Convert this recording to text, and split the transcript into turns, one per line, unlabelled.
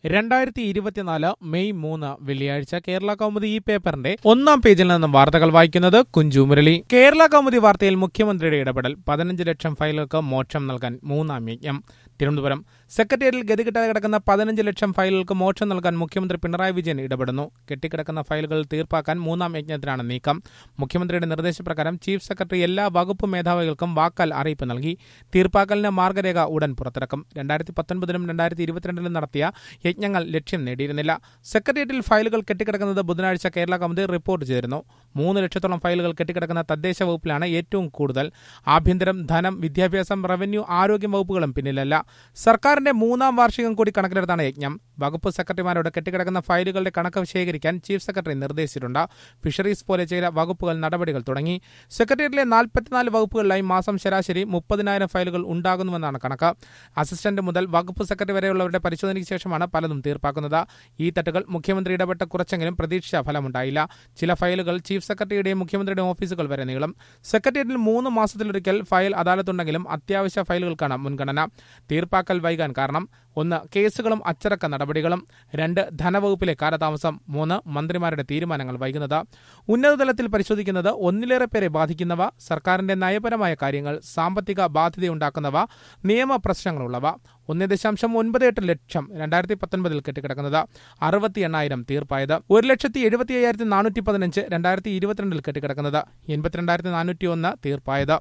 രണ്ടായിരത്തി ഇരുപത്തിനാല് മെയ് മൂന്ന് വെള്ളിയാഴ്ച കേരള കൗമുദി ഈ പേപ്പറിന്റെ ഒന്നാം പേജിൽ നിന്നും വാർത്തകൾ വായിക്കുന്നത് കുഞ്ചു മുരളി കേരള കൗമുദി വാർത്തയിൽ മുഖ്യമന്ത്രിയുടെ ഇടപെടൽ പതിനഞ്ച് ലക്ഷം ഫയലുകൾക്ക് മോക്ഷം നൽകാൻ മൂന്നാം യജ്ഞം തിരുവനന്തപുരം സെക്രട്ടേറിയറ്റിൽ ഗതികിട്ടാതെ കിടക്കുന്ന പതിനഞ്ച് ലക്ഷം ഫയലുകൾക്ക് മോക്ഷം നൽകാൻ മുഖ്യമന്ത്രി പിണറായി വിജയൻ ഇടപെടുന്നു കെട്ടിക്കിടക്കുന്ന ഫയലുകൾ തീർപ്പാക്കാൻ മൂന്നാം യജ്ഞത്തിനാണ് നീക്കം മുഖ്യമന്ത്രിയുടെ നിർദ്ദേശപ്രകാരം ചീഫ് സെക്രട്ടറി എല്ലാ വകുപ്പ് മേധാവികൾക്കും വാക്കാൽ അറിയിപ്പ് നൽകി തീർപ്പാക്കലിന് മാർഗരേഖ ഉടൻ പുറത്തിറക്കും രണ്ടായിരത്തി പത്തൊൻപതിലും രണ്ടായിരത്തി ഇരുപത്തിരണ്ടിലും നടത്തിയ യജ്ഞങ്ങൾ ലക്ഷ്യം നേടിയിരുന്നില്ല സെക്രട്ടേറിയറ്റിൽ ഫയലുകൾ കെട്ടിക്കിടക്കുന്നത് ബുധനാഴ്ച കേരള കൗമുദി റിപ്പോർട്ട് ചെയ്തിരുന്നു മൂന്ന് ലക്ഷത്തോളം ഫയലുകൾ കെട്ടിക്കിടക്കുന്ന തദ്ദേശ വകുപ്പിലാണ് ഏറ്റവും കൂടുതൽ ആഭ്യന്തരം ധനം വിദ്യാഭ്യാസം റവന്യൂ ആരോഗ്യ വകുപ്പുകളും പിന്നിലല്ല സർക്കാരിന്റെ മൂന്നാം വാർഷികം കൂടി കണക്കിലെടുത്താണ് യജ്ഞം വകുപ്പ് സെക്രട്ടറിമാരോട് കെട്ടിക്കിടക്കുന്ന ഫയലുകളുടെ കണക്ക് ശേഖരിക്കാൻ ചീഫ് സെക്രട്ടറി നിർദ്ദേശിച്ചിട്ടുണ്ട് ഫിഷറീസ് പോലെ ചില വകുപ്പുകൾ നടപടികൾ തുടങ്ങി സെക്രട്ടേറിയറ്റിലെ നാൽപ്പത്തിനാല് വകുപ്പുകളിലായി മാസം ശരാശരി മുപ്പതിനായിരം ഫയലുകൾ ഉണ്ടാകുന്നുവെന്നാണ് കണക്ക് അസിസ്റ്റന്റ് മുതൽ വകുപ്പ് സെക്രട്ടറി വരെയുള്ളവരുടെ പരിശോധനയ്ക്ക് ശേഷമാണ് പലതും തീർപ്പാക്കുന്നത് ഈ തട്ടുകൾ മുഖ്യമന്ത്രി ഇടപെട്ട് കുറച്ചെങ്കിലും പ്രതീക്ഷിച്ച ഫലമുണ്ടായില്ല ചില ഫയലുകൾ ചീഫ് സെക്രട്ടറിയുടെയും മുഖ്യമന്ത്രിയുടെയും ഓഫീസുകൾ വരെ നീളും സെക്രട്ടേറിയറ്റിൽ മൂന്ന് മാസത്തിലൊരിക്കൽ ഫയൽ അദാലത്തുണ്ടെങ്കിലും അത്യാവശ്യ ഫയലുകൾക്കാണ് മുൻഗണന തീർപ്പാക്കൽ വൈകാൻ കാരണം ഒന്ന് കേസുകളും അച്ചടക്ക നടപടികളും രണ്ട് ധനവകുപ്പിലെ കാലതാമസം മൂന്ന് മന്ത്രിമാരുടെ തീരുമാനങ്ങൾ വൈകുന്നത് ഉന്നതതലത്തിൽ പരിശോധിക്കുന്നത് ഒന്നിലേറെ പേരെ ബാധിക്കുന്നവ സർക്കാരിന്റെ നയപരമായ കാര്യങ്ങൾ സാമ്പത്തിക ബാധ്യതയുണ്ടാക്കുന്നവ നിയമ പ്രശ്നങ്ങളുള്ളവ ഒന്ന് ദശാംശം ഒൻപത് എട്ട് ലക്ഷം രണ്ടായിരത്തി പത്തൊൻപതിൽ കെട്ടിക്കിടക്കുന്നത് അറുപത്തി എണ്ണായിരം തീർപ്പായത് ഒരു ലക്ഷത്തി എഴുപത്തി അയ്യായിരത്തി നാനൂറ്റി പതിനഞ്ച് രണ്ടായിരത്തി ഇരുപത്തിരണ്ടിൽ കെട്ടിക്കിടക്കുന്നത് എൺപത്തിരണ്ടായിരത്തി നാനൂറ്റി ഒന്ന് തീർപ്പായത്